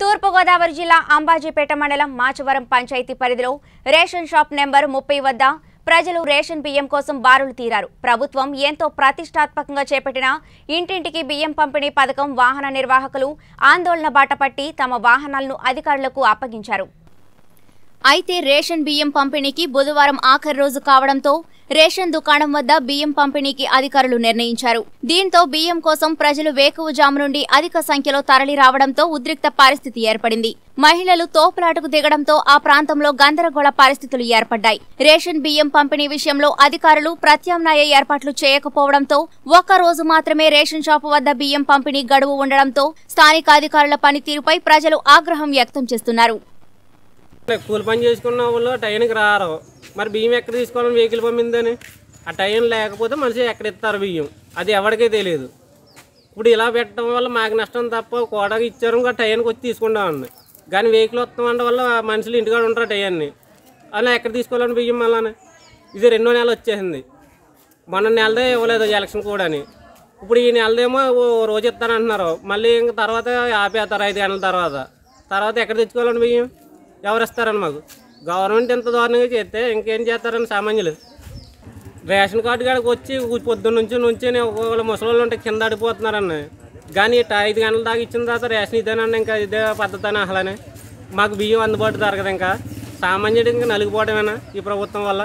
తూర్పుగోదావరి జిల్లా అంబాజీపేట మండలం మాచవరం పంచాయతీ పరిధిలో రేషన్ షాప్ నెంబర్ ముప్పై వద్ద ప్రజలు రేషన్ బియ్యం కోసం బారులు తీరారు ప్రభుత్వం ఎంతో ప్రతిష్టాత్మకంగా చేపట్టిన ఇంటింటికి బియ్యం పంపిణీ పథకం వాహన నిర్వాహకులు ఆందోళన బాటపట్టి తమ వాహనాలను అధికారులకు అప్పగించారు అయితే రేషన్ బియ్యం పంపిణీకి బుధవారం ఆఖరి రోజు కావడంతో రేషన్ దుకాణం వద్ద బియ్యం పంపిణీకి అధికారులు నిర్ణయించారు దీంతో బియ్యం కోసం ప్రజలు వేకువజాము నుండి అధిక సంఖ్యలో తరలి రావడంతో ఉద్రిక్త పరిస్థితి ఏర్పడింది మహిళలు తోపులాటకు దిగడంతో ఆ ప్రాంతంలో గందరగోళ పరిస్థితులు ఏర్పడ్డాయి రేషన్ బియ్యం పంపిణీ విషయంలో అధికారులు ప్రత్యామ్నాయ ఏర్పాట్లు చేయకపోవడంతో ఒక్క రోజు మాత్రమే రేషన్ షాపు వద్ద బియ్యం పంపిణీ గడువు ఉండడంతో స్థానిక అధికారుల పనితీరుపై ప్రజలు ఆగ్రహం వ్యక్తం చేస్తున్నారు కూలి పని చేసుకున్న వాళ్ళు టైంకి రారు మరి బియ్యం ఎక్కడ తీసుకోవాలని వెహికల్ పంపిందని ఆ టైం లేకపోతే మనిషి ఎక్కడ ఇస్తారు బియ్యం అది ఎవరికీ తెలియదు ఇప్పుడు ఇలా పెట్టడం వల్ల మాకు నష్టం తప్ప కోటకి ఇచ్చారు ఇంకా టైంకి వచ్చి తీసుకుంటామండి కానీ వెహికల్ వస్తాం వల్ల మనుషులు ఇంటికాడ ఉంటారు టైంని అలా ఎక్కడ తీసుకోవాలని బియ్యం మళ్ళీ ఇది రెండో నెల వచ్చేసింది మొన్న నెలదే ఇవ్వలేదు ఎలక్షన్ కూడా అని ఇప్పుడు ఈ నెలదేమో ఓ రోజు ఇస్తానంటున్నారు మళ్ళీ ఇంక తర్వాత ఆపేస్తారు ఐదు గంటల తర్వాత తర్వాత ఎక్కడ తెచ్చుకోవాలని బియ్యం ఎవరు ఇస్తారని మాకు గవర్నమెంట్ ఎంత దారుణంగా చేస్తే ఇంకేం చేస్తారని సామాన్యులు రేషన్ కార్డు కాడికి వచ్చి పొద్దున్న నుంచి నుంచి ఒకవేళ ముసలి ఉంటే కింద అడిపోతున్నారన్న కానీ ఇట్ట ఐదు గంటల దాకా ఇచ్చిన తర్వాత రేషన్ ఇదేనన్న ఇంకా ఇదే పద్ధతి అని అసలనే మాకు బియ్యం అందుబాటు జరగదు ఇంకా సామాన్యుడు ఇంకా నలిగిపోవడమేనా ఈ ప్రభుత్వం వల్ల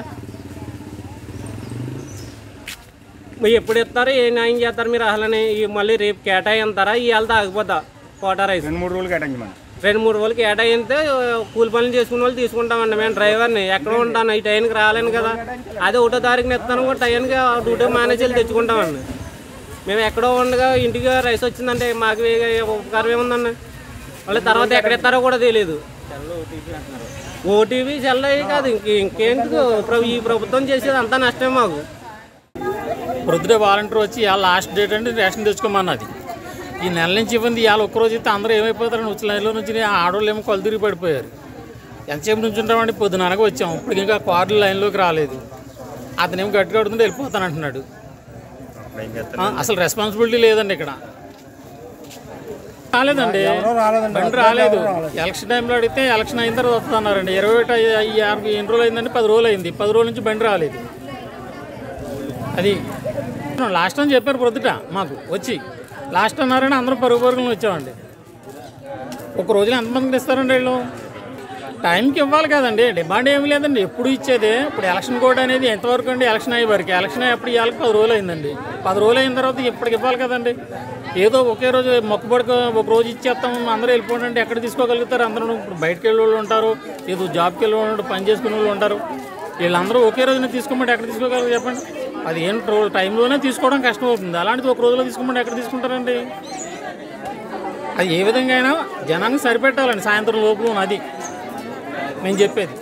మీరు ఎప్పుడు ఇస్తారు ఏ న్యాయం చేస్తారు మీరు అసలనే ఈ మళ్ళీ రేపు కేటాయింతారా ఇవాళ తాగిపోతా కోటా రైస్ రెండు మూడు రోజులు కేటాయించమని రెండు మూడు రోజులు కేటాయితే కూలి పనులు చేసుకునే వాళ్ళు తీసుకుంటామండి మేము డ్రైవర్ని ఎక్కడ ఉంటాను ఈ టైంకి రాలేను కదా అదే ఒకటో తారీఖున ఇస్తాను కూడా టైంకి డ్యూటీ మేనేజ్ వెళ్ళి తెచ్చుకుంటామండి మేము ఎక్కడో ఉండగా ఇంటికి రైస్ వచ్చిందంటే మాకు ఏ- ఉపకారం ఏముందండి మళ్ళీ తర్వాత ఎక్కడ ఇస్తారో కూడా తెలియదు ఓటీవీ సెల్ అయ్యి కాదు ఇంక ఇంకేంటిదో ప్ర- ఈ ప్రభుత్వం చేసేది అంతా నష్టమే మాకు ప్రొద్దుటే వాలంటీర్ వచ్చి ఇవాళ లాస్ట్ డేట్ అంటే రేషన్ తెచ్చుకోమన్నది ఈ నెల నుంచి ఇవ్వండి ఇవాళ ఒక్కరోజు ఇస్తే అందరూ ఏమైపోతారని వచ్చి లైన్లో నుంచి ఆడవాళ్ళు ఏమో కొలు తిరిగి పడిపోయారు ఎంతసేపు నుంచి ఉంటామండి పొద్దున అనగా వచ్చాం ఇప్పుడు ఇంకా కార్లు లైన్లోకి రాలేదు అతనేమో గట్టిగా అడుగుతుంటే వెళ్ళిపోతానంటున్నాడు ఆ, అసలు రెస్పాన్సిబిలిటీ లేదండి ఇక్కడ రాలేదండి బండి రాలేదు ఎలక్షన్ టైంలో అడిగితే ఎలక్షన్ అయిన తర్వాత వస్తున్నారండి ఇరవై ఒకటి అయ్యి- అయ్యి యాభై ఎన్ని రోజులు అయిందండి పది రోజులు అయింది పది రోజుల నుంచి బండి రాలేదు అది లాస్ట్ అని చెప్పారు ప్రొద్దుట మాకు వచ్చి లాస్ట్ అన్నారని అందరూ పరుగు పరుగులను వచ్చామండి ఒక రోజున ఎంతమందికి ఇస్తారండి వీళ్ళు టైంకి ఇవ్వాలి కదండి డిమాండ్ ఏమి లేదండి ఎప్పుడు ఇచ్చేదే ఇప్పుడు ఎలక్షన్ కోడ్ అనేది ఎంతవరకు అండి ఎలక్షన్ అయ్యే వరకు ఎలక్షన్ అయ్యేప్పుడు ఇవాళకి పది రోజులు అయిందండి పది రోజులు అయిన తర్వాత ఇప్పటికి ఇవ్వాలి కదండి ఏదో ఒకే రోజు మొక్కుబడికి ఒక రోజు ఇచ్చేస్తాం అందరూ వెళ్ళిపోండి అంటే ఎక్కడ తీసుకోగలుగుతారు అందరూ ఇప్పుడు బయటకు వెళ్ళే వాళ్ళు ఉంటారు ఏదో జాబ్కి వెళ్ళే వాళ్ళు పని చేసుకునే వాళ్ళు ఉంటారు వీళ్ళందరూ ఒకే రోజున తీసుకోమంటే ఎక్కడ తీసుకోగలరు చెప్పండి అది ఏం రో- టైంలోనే తీసుకోవడం కష్టం అవుతుంది అలాంటిది ఒక రోజులో తీసుకోమంటే ఎక్కడ తీసుకుంటారండి అది ఏ విధంగా అయినా జనానికి సరిపెట్టాలండి సాయంత్రం లోపల అది నేను చెప్పేది